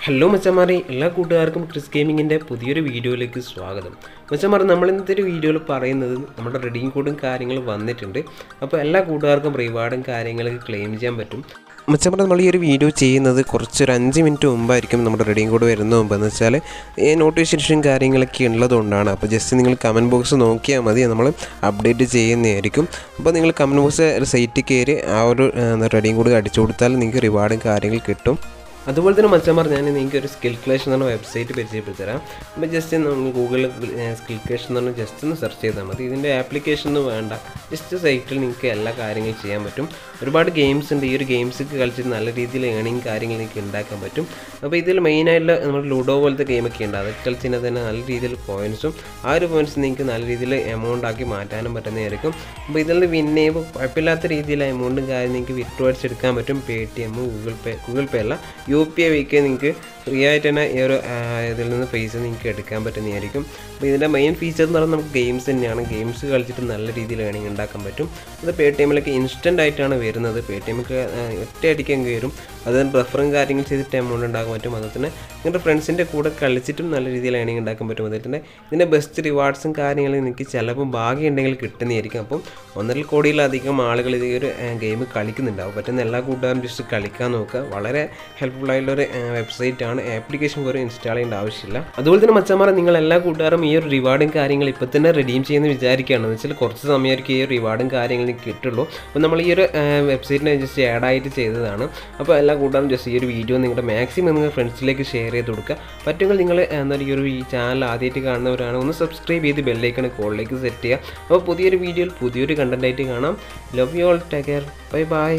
hello മച്ചമാറി എല്ലാ കൂട്ടുകാർക്കും Chris ഗെയിമിങ്ങിൻ്റെ പുതിയൊരു വീഡിയോയിലേക്ക് സ്വാഗതം മച്ചമാറി നമ്മൾ ഇന്നത്തെ ഒരു വീഡിയോയിൽ പറയുന്നത് നമ്മുടെ റെഡിയും കോഡും കാര്യങ്ങളും വന്നിട്ടുണ്ട് അപ്പോൾ എല്ലാ കൂട്ടുകാർക്കും റിവാർഡും കാര്യങ്ങളൊക്കെ ക്ലെയിം ചെയ്യാൻ പറ്റും മച്ചമാറി നമ്മൾ ഈ ഒരു വീഡിയോ ചെയ്യുന്നത് കുറച്ചൊരു അഞ്ച് മിനിറ്റ് മുമ്പായിരിക്കും നമ്മുടെ റെഡിയും കോഡ് വരുന്ന മുമ്പ് എന്ന് വെച്ചാൽ ഈ നോട്ടിഫിക്കേഷൻ കാര്യങ്ങളൊക്കെ ഉള്ളതുകൊണ്ടാണ് അപ്പോൾ ജസ്റ്റ് നിങ്ങൾ കമൻറ്റ് ബോക്സ് നോക്കിയാൽ മതി നമ്മൾ അപ്ഡേറ്റ് ചെയ്യുന്നതായിരിക്കും അപ്പോൾ നിങ്ങൾ കമൻറ്റ് ബോക്സ് സൈറ്റിൽ കയറി ആ ഒരു റെഡിയും കോഡ് അടിച്ചു കൊടുത്താൽ നിങ്ങൾക്ക് റിവാർഡും കാര്യങ്ങൾ കിട്ടും അതുപോലെ തന്നെ മച്ചന്മാർ ഞാൻ നിങ്ങൾക്ക് ഒരു സ്കിൽ ക്ലേഷൻ എന്ന് പറഞ്ഞ വെബ്സൈറ്റ് പരിചയപ്പെടുത്തരാം അപ്പോൾ ജസ്റ്റ് നമ്മൾ ഗൂഗിളിൽ സ്കിൽ ക്ലേഷൻ എന്ന് പറഞ്ഞാൽ ജസ്റ്റ് ഒന്ന് സെർച്ച് ചെയ്താൽ മതി ഇതിൻ്റെ ആപ്ലിക്കേഷൻ ഒന്നും വേണ്ട ജസ്റ്റ് സൈറ്റിൽ നിങ്ങൾക്ക് എല്ലാ കാര്യങ്ങളും ചെയ്യാൻ പറ്റും ഒരുപാട് ഗെയിംസ് ഉണ്ട് ഈ ഒരു ഗെയിംസ് കളിച്ചിട്ട് നല്ല രീതിയിൽ ഏണിങ് കാര്യങ്ങൾ നിങ്ങൾക്ക് ഉണ്ടാക്കാൻ പറ്റും അപ്പോൾ ഇതിൽ മെയിനായിട്ടുള്ള നമ്മൾ ലുഡോ പോലത്തെ ഗെയിമൊക്കെ ഉണ്ട് അതൊക്കെ കളിച്ചാൽ തന്നെ നല്ല രീതിയിൽ പോയിൻറ്സും ആ ഒരു പോയിൻറ്റ്സ് നിങ്ങൾക്ക് നല്ല രീതിയിൽ എമൗണ്ട് ആക്കി മാറ്റാനും പറ്റുന്നതായിരിക്കും അപ്പോൾ ഇതിൽ നിന്ന് വിൻ ചെയ്യുമ്പോൾ കുഴപ്പമില്ലാത്ത രീതിയിൽ എമൗണ്ടും കാര്യം നിങ്ങൾക്ക് വിഡ്രോ അടിച്ചെടുക്കാൻ പറ്റും pay T M Google pay Google pay അല്ല യു പി ഐ വഴിക്ക് നിങ്ങൾക്ക് ഫ്രീ ആയിട്ട് തന്നെ ഈ ഒരു ആ, ഇതിൽ നിന്ന് പൈസ നിങ്ങൾക്ക് എടുക്കാൻ പറ്റുന്നതായിരിക്കും അപ്പോൾ ഇതിൻ്റെ മെയിൻ ഫീച്ചർ എന്ന് പറഞ്ഞാൽ നമുക്ക് ഗെയിംസ് തന്നെയാണ് ഗെയിംസ് കളിച്ചിട്ട് നല്ല രീതിയിൽ ഏണിങ് ഉണ്ടാക്കാൻ പറ്റും അത് പേ ടി എമ്മിലൊക്കെ ഇൻസ്റ്റൻ്റ് ആയിട്ടാണ് വരുന്നത് പേ ടി എമ്മൊക്കെ ഒറ്റയടിക്കാൻ കയറും അത് റെഫറും കാര്യങ്ങൾ ചെയ്തിട്ട് എമൗണ്ട് ഉണ്ടാക്കാൻ പറ്റും അതുപോലെ തന്നെ നിങ്ങളുടെ ഫ്രണ്ട്സിൻ്റെ കൂടെ കളിച്ചിട്ടും നല്ല രീതിയിൽ ഏണിങ് ഉണ്ടാക്കാൻ പറ്റും അതുപോലെ തന്നെ ഇതിൻ്റെ ബെസ്റ്റ് റിവാർഡ്സും കാര്യങ്ങളും നിങ്ങൾക്ക് ചിലപ്പോൾ ഭാഗ്യമുണ്ടെങ്കിൽ കിട്ടുന്നതായിരിക്കും അപ്പം ഒന്നര കോടിയിലധികം ആളുകൾ ഈ ഒരു ഗെയിം കളിക്കുന്നുണ്ടാവും പറ്റുന്ന എല്ലാ കൂട്ടുകാരും ജസ്റ്റ് കളിക്കാൻ നോക്കുക വളരെ ഹെൽപ്ഫുൾ ആയിട്ടുള്ളൊരു വെബ്സൈറ്റ് ആണ് ആപ്ലിക്കേഷൻ പോലും ഇൻസ്റ്റാൾ ചെയ്യേണ്ട ആവശ്യമില്ല അതുപോലെ തന്നെ മച്ചന്മാരെ നിങ്ങൾ എല്ലാ കൂട്ടുകാരും ഈ ഒരു റിവാർഡും കാര്യങ്ങൾ ഇപ്പോൾ തന്നെ റെഡീം ചെയ്യുന്ന വിചാരിക്കുകയാണ് എന്ന് വെച്ചാൽ കുറച്ച് സമയമായിരിക്കും ഈ ഒരു റിവാർഡും കാര്യങ്ങളും കിട്ടുള്ളൂ അപ്പോൾ നമ്മൾ ഈ ഒരു വെബ്സൈറ്റിനെ ജസ്റ്റ് ആഡ് ആയിട്ട് ചെയ്തതാണ് അപ്പോൾ എല്ലാ കൂട്ടുകാരും ജസ്റ്റ് ഈ ഒരു വീഡിയോ നിങ്ങളുടെ മാക്സിമം നിങ്ങൾ ഫ്രണ്ട്സിലേക്ക് ഷെയർ ചെയ്ത് കൊടുക്കുക പറ്റുമെങ്കിൽ നിങ്ങൾ എന്താ ഈ ഒരു ഈ ചാനൽ ആദ്യമായിട്ട് കാണുന്നവരാണ് ഒന്ന് സബ്സ്ക്രൈബ് ചെയ്ത് ബെല്ലൈക്കൺ കോളിലേക്ക് സെറ്റ് ചെയ്യുക അപ്പോൾ പുതിയൊരു വീഡിയോയിൽ പുതിയൊരു കണ്ടന്റ് ആയിട്ട് കാണാം love you all take care bye bye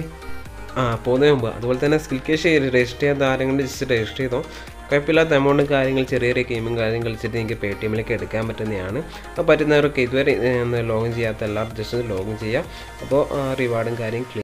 ആ പോകുന്നതിന് മുമ്പ് അതുപോലെ തന്നെ സ്കിൽ കേഷ് രജിസ്റ്റർ ചെയ്യാത്ത ആരെങ്കിലും ജസ്റ്റ് രജിസ്റ്റർ ചെയ്തോ കുഴപ്പമില്ലാത്ത എമൗണ്ടും കാര്യങ്ങൾ ചെറിയ ചെറിയ ഗെയിമും കാര്യങ്ങളും കളിച്ചിട്ട് നിങ്ങൾക്ക് പേ ടി എമ്മിലേക്ക് എടുക്കാൻ പറ്റുന്നതാണ് അപ്പോൾ പറ്റുന്നവരൊക്കെ ഇതുവരെ ലോഗിൻ ചെയ്യാത്ത എല്ലാവരും ജസ്റ്റ് ലോഗിൻ ചെയ്യുക അപ്പോൾ റിവാർഡും കാര്യം